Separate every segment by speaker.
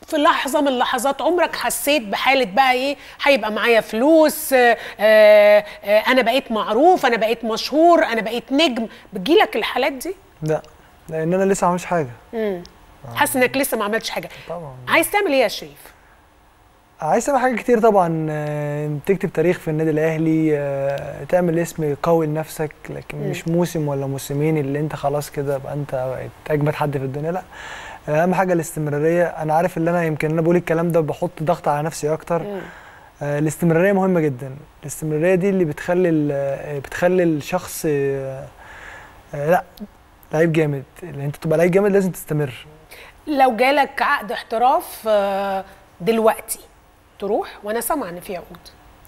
Speaker 1: في لحظه من اللحظات عمرك حسيت بحاله بقى ايه هيبقى معايا فلوس آه آه آه انا بقيت معروف انا بقيت مشهور انا بقيت نجم بتجيلك الحالات دي
Speaker 2: لا لان انا لسه ما عملتش حاجه
Speaker 1: امم حاسس انك لسه ما عملتش حاجه
Speaker 2: طبعا
Speaker 1: عايز تعمل ايه يا شريف
Speaker 2: عايز تعمل حاجات كتير طبعا آه، تكتب تاريخ في النادي الاهلي آه، تعمل اسم قوي لنفسك لكن
Speaker 1: مم.
Speaker 2: مش موسم ولا موسمين اللي انت خلاص كده يبقى انت بقيت اجمد حد في الدنيا لا اهم حاجه الاستمراريه انا عارف ان انا يمكن انا بقول الكلام ده بحط ضغط على نفسي اكتر
Speaker 1: مم.
Speaker 2: آه، الاستمراريه مهمه جدا الاستمراريه دي اللي بتخلي ال- آه، بتخلي الشخص آه، آه، لا لعيب جامد اللي انت تبقى لعيب جامد لازم تستمر
Speaker 1: لو جالك عقد احتراف آه، دلوقتي تروح وانا سامعه ان في عقود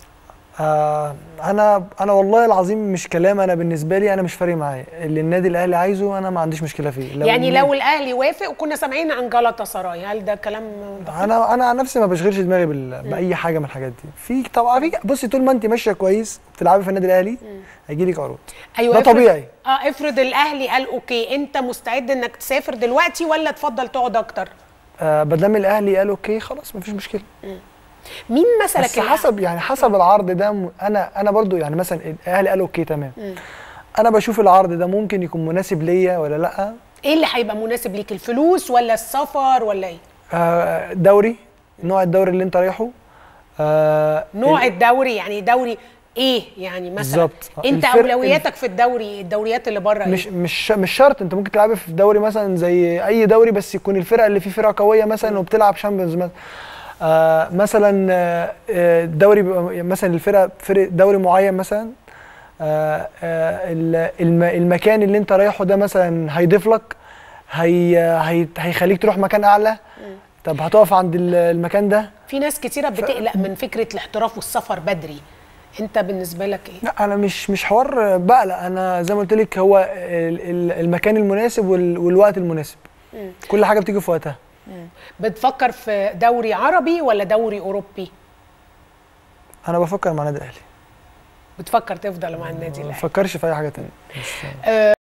Speaker 2: آه انا انا والله العظيم مش كلام انا بالنسبه لي انا مش فارق معايا اللي النادي الاهلي عايزه انا ما عنديش مشكله فيه لو
Speaker 1: يعني
Speaker 2: النادي-
Speaker 1: لو الاهلي وافق وكنا سامعين عن جلطة سراي هل ده كلام
Speaker 2: انا انا عن نفسي ما بشغلش دماغي بال... باي حاجه من الحاجات دي في طبعا في بصي طول ما انت ماشيه كويس بتلعبي في النادي الاهلي هيجي لك عروض
Speaker 1: ايوه
Speaker 2: ده
Speaker 1: افرض-
Speaker 2: طبيعي
Speaker 1: اه افرض الاهلي قال اوكي انت مستعد انك تسافر دلوقتي ولا تفضل تقعد اكتر
Speaker 2: آه بدل الاهلي قال اوكي خلاص مفيش مشكله
Speaker 1: مين مثلك
Speaker 2: بس
Speaker 1: الأهلي؟
Speaker 2: حسب يعني حسب العرض ده م... انا انا برضو يعني مثلا الاهلي قال اوكي تمام
Speaker 1: مم.
Speaker 2: انا بشوف العرض ده ممكن يكون مناسب ليا ولا لا
Speaker 1: ايه اللي هيبقى مناسب ليك الفلوس ولا السفر ولا ايه
Speaker 2: آه دوري نوع الدوري اللي انت رايحه آه
Speaker 1: نوع
Speaker 2: ال-
Speaker 1: الدوري يعني دوري ايه يعني مثلا
Speaker 2: بالظبط.
Speaker 1: انت
Speaker 2: الفرق-
Speaker 1: اولوياتك في الدوري الدوريات اللي بره
Speaker 2: مش
Speaker 1: إيه؟
Speaker 2: مش مش شرط انت ممكن تلعبي في دوري مثلا زي اي دوري بس يكون الفرقه اللي فيه فرقه قويه مثلا وبتلعب شامبيونز مثلا آه مثلا آه، آه، دوري بيبقى مثلا الفرقه فرق دوري معين مثلا آه آه ال- الم المكان اللي انت رايحه ده مثلا هيضيف لك هي هي هيخليك تروح مكان اعلى طب هتقف عند ال- المكان ده
Speaker 1: في ناس كتيره بتقلق من فكره الاحتراف والسفر بدري انت بالنسبه لك ايه
Speaker 2: لا انا مش مش حوار بقلق انا زي ما قلت لك هو ال- ال- المكان المناسب وال- والوقت المناسب
Speaker 1: مم.
Speaker 2: كل حاجه بتيجي في وقتها
Speaker 1: بتفكر في دوري عربي ولا دوري اوروبي
Speaker 2: انا بفكر مع النادي الاهلي
Speaker 1: بتفكر تفضل مع النادي
Speaker 2: ما
Speaker 1: الاهلي
Speaker 2: بفكرش في اي حاجه تانية مش
Speaker 1: آه،